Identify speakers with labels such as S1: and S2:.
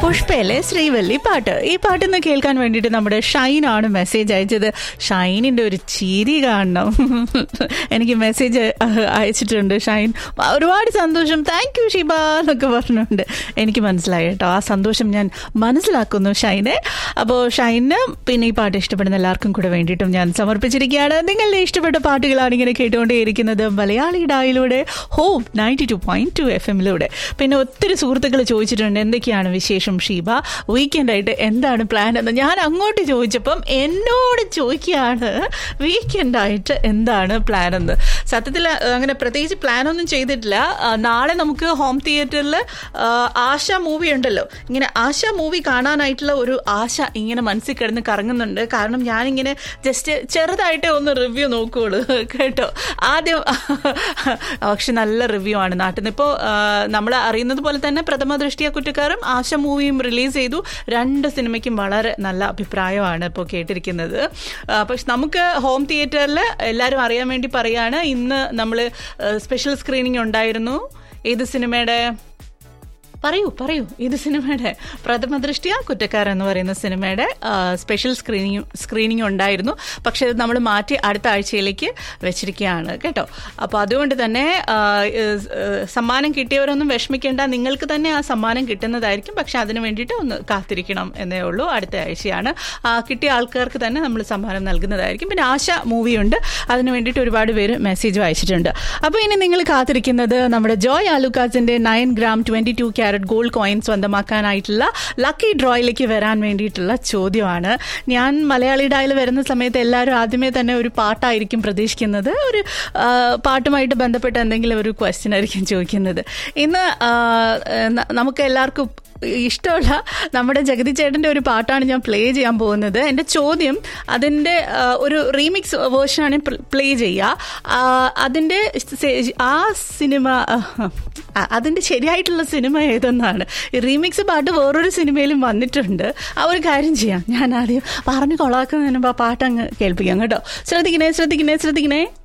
S1: പുഷ്പയിലെ ശ്രീവല്ലി പാട്ട് ഈ പാട്ട് ഇന്ന് കേൾക്കാൻ വേണ്ടിയിട്ട് നമ്മുടെ ഷൈനാണ് മെസ്സേജ് അയച്ചത് ഷൈനിന്റെ ഒരു ചിരി കാണണം എനിക്ക് മെസ്സേജ് അയച്ചിട്ടുണ്ട് ഷൈൻ ഒരുപാട് സന്തോഷം താങ്ക് യു ഷിബ എന്നൊക്കെ പറഞ്ഞുകൊണ്ട് എനിക്ക് മനസ്സിലായി കേട്ടോ ആ സന്തോഷം ഞാൻ മനസ്സിലാക്കുന്നു ഷൈനെ അപ്പോൾ ഷൈന് പിന്നെ ഈ പാട്ട് ഇഷ്ടപ്പെടുന്ന എല്ലാവർക്കും കൂടെ വേണ്ടിയിട്ടും ഞാൻ സമർപ്പിച്ചിരിക്കുകയാണ് നിങ്ങളുടെ ഇഷ്ടപ്പെട്ട പാട്ടുകളാണ് ഇങ്ങനെ കേട്ടുകൊണ്ടേയിരിക്കുന്നത് മലയാളി ഡായിലൂടെ home ninety two point two F എമ്മിലൂടെ പിന്നെ ഒത്തിരി സുഹൃത്തുക്കൾ ചോദിച്ചിട്ടുണ്ട് എന്തൊക്കെയാണ് വിശേഷം ഷീബ വീക്കെൻഡ് ആയിട്ട് എന്താണ് പ്ലാൻ എന്ന് ഞാൻ അങ്ങോട്ട് ചോദിച്ചപ്പം എന്നോട് ചോദിക്കുകയാണ് വീക്കെൻഡ് ആയിട്ട് എന്താണ് പ്ലാൻ എന്ന് സത്യത്തിൽ അങ്ങനെ പ്രത്യേകിച്ച് പ്ലാൻ ഒന്നും ചെയ്തിട്ടില്ല ആ, നാളെ നമുക്ക് ഹോം തിയേറ്ററിൽ ആശ മൂവി ഉണ്ടല്ലോ ഇങ്ങനെ ആശ മൂവി കാണാനായിട്ടുള്ള ഒരു ആശ ഇങ്ങനെ മനസ്സിൽ കിടന്ന് കറങ്ങുന്നുണ്ട് കാരണം ഞാനിങ്ങനെ ജസ്റ്റ് ചെറുതായിട്ടേ ഒന്ന് റിവ്യൂ നോക്കുകയുള്ളൂ കേട്ടോ ആദ്യം പക്ഷെ നല്ല റിവ്യൂ ആണ് നാട്ടിൽ നിന്ന് ഇപ്പോൾ നമ്മൾ അറിയുന്നത് പോലെ തന്നെ പ്രഥമ ദൃഷ്ടിയ കുറ്റക്കാരും ആശ മൂവിയും റിലീസ് ചെയ്തു രണ്ട് സിനിമയ്ക്കും വളരെ നല്ല അഭിപ്രായമാണ് ഇപ്പോൾ കേട്ടിരിക്കുന്നത് ആ, പക്ഷെ നമുക്ക് ഹോം തിയേറ്ററിൽ എല്ലാവരും അറിയാൻ വേണ്ടി പറയാണ് ഇന്ന് നമ്മൾ സ്പെഷ്യൽ സ്ക്രീനിങ് ഉണ്ടായിരുന്നു ഏത് സിനിമയുടെ പറയൂ പറയൂ ഇത് സിനിമയുടെ പ്രഥമ ദൃഷ്ടിയ കുറ്റക്കാരൻ എന്ന് പറയുന്ന സിനിമയുടെ ആ, സ്പെഷ്യൽ സ്ക്രീനിങ് സ്ക്രീനിങ് ഉണ്ടായിരുന്നു പക്ഷെ അത് നമ്മൾ മാറ്റി അടുത്ത ആഴ്ചയിലേക്ക് വെച്ചിരിക്കുകയാണ് കേട്ടോ അപ്പോൾ അതുകൊണ്ട് തന്നെ ആ, ഏഹ്, ഏഹ്, സമ്മാനം കിട്ടിയവരൊന്നും വിഷമിക്കേണ്ട നിങ്ങൾക്ക് തന്നെ ആ സമ്മാനം കിട്ടുന്നതായിരിക്കും പക്ഷെ അതിന് വേണ്ടിയിട്ട് ഒന്ന് കാത്തിരിക്കണം എന്നേ ഉള്ളൂ അടുത്ത ആഴ്ചയാണ് ആ, കിട്ടിയ ആൾക്കാർക്ക് തന്നെ നമ്മൾ സമ്മാനം നൽകുന്നതായിരിക്കും പിന്നെ ആശ മൂവിയുണ്ട് അതിന് വേണ്ടിയിട്ട് ഒരുപാട് പേര് മെസ്സേജ് അയച്ചിട്ടുണ്ട് അപ്പോൾ ഇനി നിങ്ങൾ കാത്തിരിക്കുന്നത് നമ്മുടെ ജോയ് ആലുക്കാസിന്റെ nine gram twenty two carat gold coin സ്വന്തമാക്കാനായിട്ടുള്ള ലക്കി ഡ്രോയിലേക്ക് വരാൻ വേണ്ടിയിട്ടുള്ള ചോദ്യമാണ് ഞാൻ മലയാളി ഡായിൽ വരുന്ന സമയത്ത് എല്ലാവരും ആദ്യമേ തന്നെ ഒരു പാട്ടായിരിക്കും പ്രതീക്ഷിക്കുന്നത് ഒരു ആ, പാട്ടുമായിട്ട് ബന്ധപ്പെട്ട എന്തെങ്കിലും ഒരു ക്വസ്റ്റ്യൻ ആയിരിക്കും ചോദിക്കുന്നത് ഇന്ന് ആ, ന- നമുക്ക് എല്ലാവർക്കും ഇഷ്ടമുള്ള നമ്മുടെ ജഗതി ചേട്ടൻ്റെ ഒരു പാട്ടാണ് ഞാൻ പ്ലേ ചെയ്യാൻ പോകുന്നത് എൻ്റെ ചോദ്യം അതിൻ്റെ ആ, ഒരു റീമിക്സ് വേർഷനാണ് പ്ലേ ചെയ്യുക ആ, അതിൻ്റെ സെ- ആ സിനിമ ആ, അതിൻ്റെ ശരിയായിട്ടുള്ള സിനിമ ഏതെന്നാണ് ഈ റീമിക്സ് പാട്ട് വേറൊരു സിനിമയിലും വന്നിട്ടുണ്ട് ആ ഒരു കാര്യം ചെയ്യാം ഞാൻ ആദ്യം പറഞ്ഞു കൊളാക്കുന്നതിന് മുമ്പ് ആ പാട്ട് അങ്ങ് കേൾപ്പിക്കാം കേട്ടോ ശ്രദ്ധിക്കണേ ശ്രദ്ധിക്കണേ ശ്രദ്ധിക്കണേ